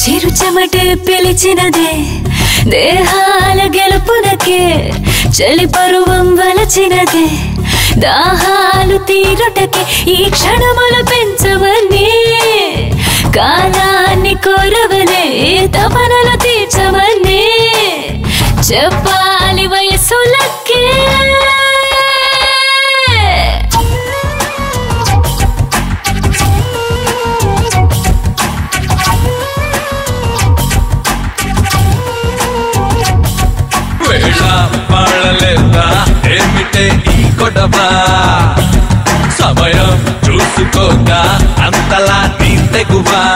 చిరు చెమటే పిలిచినదే దేహాల గెలుపునకే చలి పరువం వలచినదే దాహాలు తీరుటకే ఈ క్షణములు పెంచవని కాలాన్ని కోరవలే తపనలు తీర్చవని చెప్పాలి వయసులకే వేళ పాడలేదా ఏమిటే ఈ గొడవ సమయం చూసుకోగా అంతలా నీ తెగువా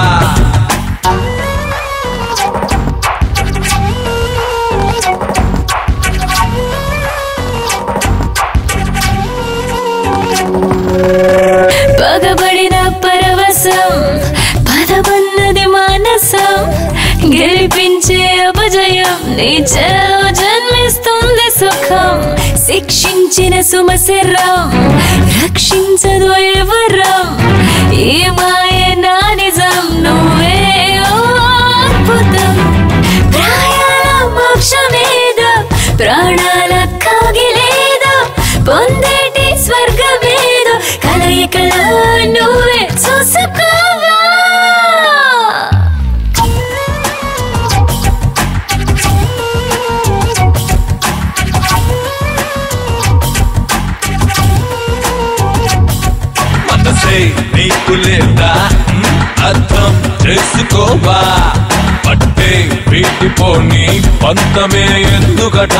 పగబడిన పరవశం పదమన్నది మానసం గెలిపించే అపజయం నీ చెలో జన్మిస్తుంది సుఖం శిక్షించిన సుమశరం రక్షించదు ఎవరం ఈ మాయ నా నిజం నువ్వే ఓ అద్భుతం ప్రాయాల మోక్షమేదో ప్రాణాల కాగిలేదో పొందేటి స్వర్గమేదో కలయికలో నువ్వే చూసుకోవా మనసే నీకు లేదా మ్, అర్థం చేసుకోవా పట్టే వీటిపోని పంతమే ఎందుకట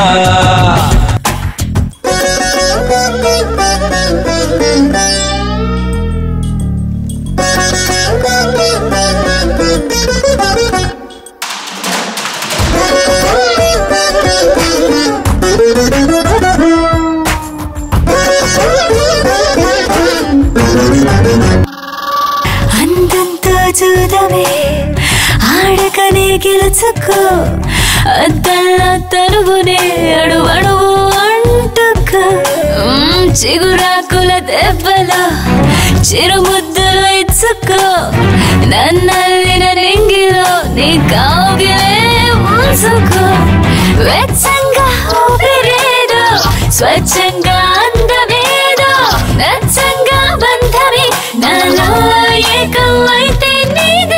అందంతో చూడవే ఆడకనే గెలుచుకో అద్దల్లా తనువునే అడుగు అడుగు అంటుకో మ్మ్, చిగురాకుల దెబ్బలో చిరుముద్దులు ఇచ్చుకో నన్నల్లిన రింగిలో నీ కాగిలే ఉంచుకో వెచ్చంగా ఊపిరేదో స్వచ్ఛంగా అందమేదో నచ్చంగా బంధమే నాలో ఏకం అయితే నీదే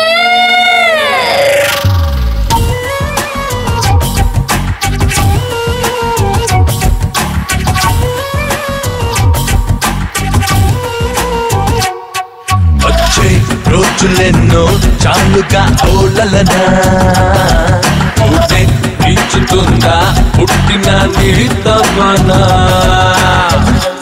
వచ్చే రోజులెన్నో చాలుగా ఓలలనా ఊటే తీర్చుతుందా పుట్టిన నీ తమనా